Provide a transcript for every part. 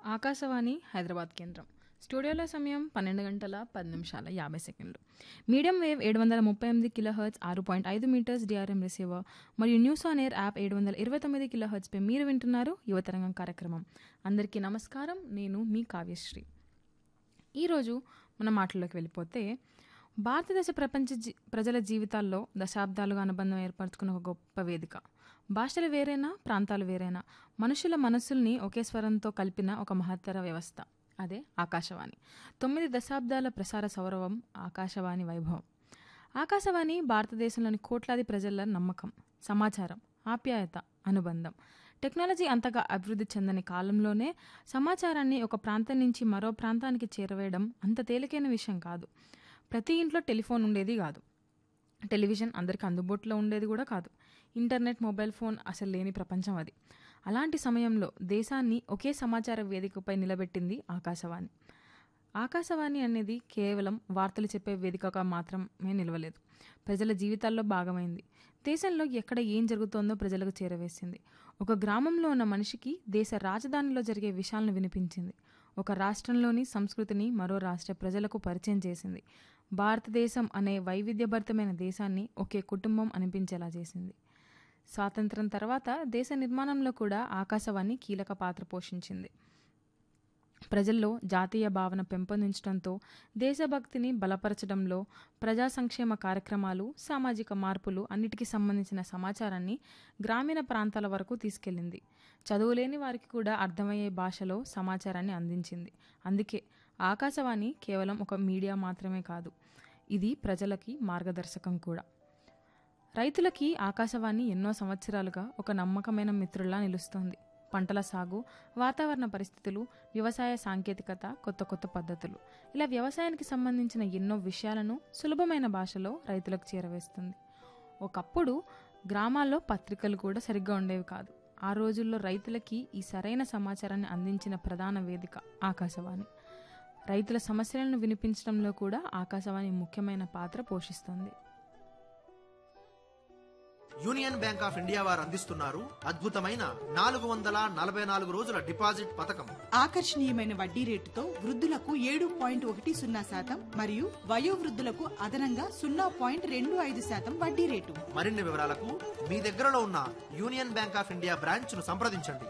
ఆకాశవాణి హైదరాబాద్ కేంద్రం స్టూడియోలో సమయం పన్నెండు గంటల పది నిమిషాల యాభై సెకండ్లు మీడియం వేవ్ ఏడు వందల ముప్పై ఎనిమిది కిలో హర్ట్స్ ఆరు పాయింట్ ఐదు మీటర్స్ డిఆర్ఎం రిసీవర్ మరియు న్యూస్ ఆన్ ఎయిర్ యాప్ ఏడు వందల ఇరవై తొమ్మిది కిలో హర్ట్స్పై మీరు వింటున్నారు యువతరంగం కార్యక్రమం అందరికీ నమస్కారం నేను మీ కావ్యశ్రీ ఈరోజు మన మాటల్లోకి వెళ్ళిపోతే భారతదేశ ప్రపంచ జీ ప్రజల జీవితాల్లో దశాబ్దాలుగా అనుబంధం ఏర్పరచుకున్న ఒక గొప్ప వేదిక భాషలు వేరైనా ప్రాంతాలు వేరైనా మనుషుల మనస్సుల్ని ఒకే స్వరంతో కలిపిన ఒక మహత్తర వ్యవస్థ అదే ఆకాశవాణి తొమ్మిది దశాబ్దాల ప్రసార సౌరవం ఆకాశవాణి వైభవం ఆకాశవాణి భారతదేశంలోని కోట్లాది ప్రజల నమ్మకం సమాచారం ఆప్యాయత అనుబంధం టెక్నాలజీ అంతగా అభివృద్ధి చెందని కాలంలోనే సమాచారాన్ని ఒక ప్రాంతం నుంచి మరో ప్రాంతానికి చేరవేయడం అంత తేలికైన విషయం కాదు ప్రతి ఇంట్లో టెలిఫోన్ ఉండేది కాదు టెలివిజన్ అందరికి అందుబాటులో ఉండేది కూడా కాదు ఇంటర్నెట్ మొబైల్ ఫోన్ అసలు లేని ప్రపంచం అది అలాంటి సమయంలో దేశాన్ని ఒకే సమాచార వేదికపై నిలబెట్టింది ఆకాశవాణి ఆకాశవాణి అనేది కేవలం వార్తలు చెప్పే వేదికగా మాత్రమే నిలవలేదు ప్రజల జీవితాల్లో భాగమైంది దేశంలో ఎక్కడ ఏం జరుగుతోందో ప్రజలకు చేరవేసింది ఒక గ్రామంలో ఉన్న మనిషికి దేశ రాజధానిలో జరిగే విషయాలను వినిపించింది ఒక రాష్ట్రంలోని సంస్కృతిని మరో రాష్ట్ర ప్రజలకు పరిచయం చేసింది భారతదేశం అనే వైవిధ్యభరితమైన దేశాన్ని ఒకే కుటుంబం అనిపించేలా చేసింది స్వాతంత్రం తర్వాత దేశ నిర్మాణంలో కూడా ఆకాశవాణి కీలక పాత్ర పోషించింది ప్రజల్లో జాతీయ భావన పెంపొందించడంతో దేశభక్తిని బలపరచడంలో ప్రజా సంక్షేమ కార్యక్రమాలు సామాజిక మార్పులు అన్నిటికీ సంబంధించిన సమాచారాన్ని గ్రామీణ ప్రాంతాల వరకు తీసుకెళ్లింది చదువులేని వారికి కూడా అర్థమయ్యే భాషలో సమాచారాన్ని అందించింది అందుకే ఆకాశవాణి కేవలం ఒక మీడియా మాత్రమే కాదు ఇది ప్రజలకి మార్గదర్శకం కూడా రైతులకి ఆకాశవాణి ఎన్నో సంవత్సరాలుగా ఒక నమ్మకమైన మిత్రుల్లా నిలుస్తోంది పంటల సాగు వాతావరణ పరిస్థితులు వ్యవసాయ సాంకేతికత కొత్త కొత్త పద్ధతులు ఇలా వ్యవసాయానికి సంబంధించిన ఎన్నో విషయాలను సులభమైన భాషలో రైతులకు చేరవేస్తుంది ఒకప్పుడు గ్రామాల్లో పత్రికలు కూడా సరిగ్గా ఉండేవి కాదు ఆ రోజుల్లో రైతులకి ఈ సరైన సమాచారాన్ని అందించిన ప్రధాన వేదిక ఆకాశవాణి రైతుల సమస్యలను వినిపించడంలో కూడా ఆకాశవాణి ముఖ్యమైన పాత్ర పోషిస్తుంది యూనియన్ బ్యాంక్ ఆఫ్ ఇండియా వారు అందిస్తున్నారు అద్భుతమైన నాలుగు వందల నలభై నాలుగు రోజుల డిపాజిట్ పథకం ఆకర్షణీయమైన వడ్డీ రేటుతో వృద్ధులకు ఏడు పాయింట్ ఒకటి సున్నా శాతం మరియు వయోవృద్ధులకు అదనంగా సున్నా పాయింట్ రెండు ఐదు శాతం వడ్డీ రేటు మరిన్ని వివరాలకు మీ దగ్గరలో ఉన్న union bank of India branch ను సంప్రదించండి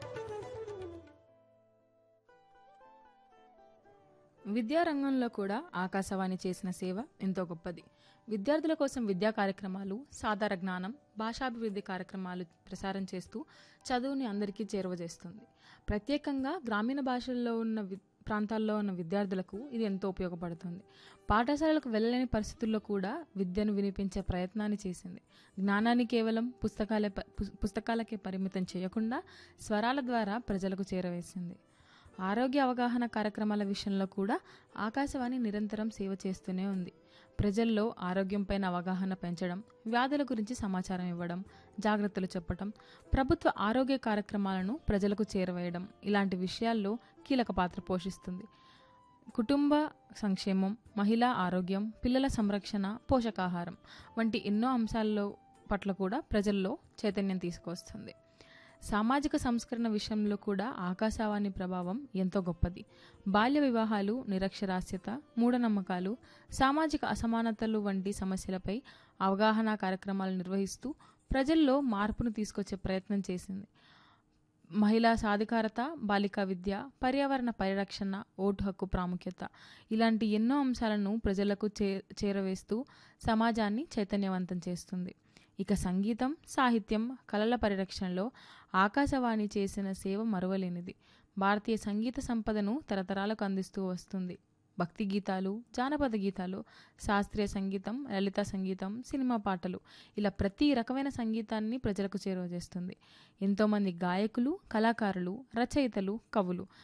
విద్యారంగంలో కూడా ఆకాశవాణి చేసిన సేవ ఎంతో గొప్పది విద్యార్థుల కోసం విద్యా కార్యక్రమాలు సాధారణ జ్ఞానం భాషాభివృద్ధి కార్యక్రమాలు ప్రసారం చేస్తూ చదువుని అందరికీ చేరువజేస్తుంది ప్రత్యేకంగా గ్రామీణ భాషల్లో ఉన్న వి ప్రాంతాల్లో ఉన్న విద్యార్థులకు ఇది ఎంతో ఉపయోగపడుతుంది పాఠశాలలకు వెళ్ళలేని పరిస్థితుల్లో కూడా విద్యను వినిపించే ప్రయత్నాన్ని చేసింది జ్ఞానాన్ని కేవలం పుస్తకాలే ప- పు- పుస్తకాలకే పరిమితం చేయకుండా స్వరాల ద్వారా ప్రజలకు చేరవేసింది ఆరోగ్య అవగాహన కార్యక్రమాల విషయంలో కూడా ఆకాశవాణి నిరంతరం సేవ చేస్తూనే ఉంది ప్రజల్లో ఆరోగ్యంపైన అవగాహన పెంచడం వ్యాధుల గురించి సమాచారం ఇవ్వడం జాగ్రత్తలు చెప్పడం ప్రభుత్వ ఆరోగ్య కార్యక్రమాలను ప్రజలకు చేరవేయడం ఇలాంటి విషయాల్లో కీలక పాత్ర పోషిస్తుంది కుటుంబ సంక్షేమం మహిళా ఆరోగ్యం పిల్లల సంరక్షణ పోషకాహారం వంటి ఎన్నో అంశాల్లో పట్ల కూడా ప్రజల్లో చైతన్యం తీసుకొస్తుంది సామాజిక సంస్కరణ విషయంలో కూడా ఆకాశవాణి ప్రభావం ఎంతో గొప్పది బాల్య వివాహాలు నిరక్షరాస్యత మూఢనమ్మకాలు సామాజిక అసమానతలు వంటి సమస్యలపై అవగాహన కార్యక్రమాలు నిర్వహిస్తూ ప్రజల్లో మార్పును తీసుకొచ్చే ప్రయత్నం చేసింది మహిళా సాధికారత బాలికా విద్య పర్యావరణ పరిరక్షణ ఓటు హక్కు ప్రాముఖ్యత ఇలాంటి ఎన్నో అంశాలను ప్రజలకు చే చేరవేస్తూ సమాజాన్ని చైతన్యవంతం చేస్తుంది ఇక సంగీతం సాహిత్యం కళల పరిరక్షణలో ఆకాశవాణి చేసిన సేవ మరువలేనిది భారతీయ సంగీత సంపదను తరతరాలకు అందిస్తూ వస్తుంది భక్తి గీతాలు జానపద గీతాలు శాస్త్రీయ సంగీతం లలిత సంగీతం సినిమా పాటలు ఇలా ప్రతి రకమైన సంగీతాన్ని ప్రజలకు చేరువజేస్తుంది ఎంతోమంది గాయకులు కళాకారులు రచయితలు కవులు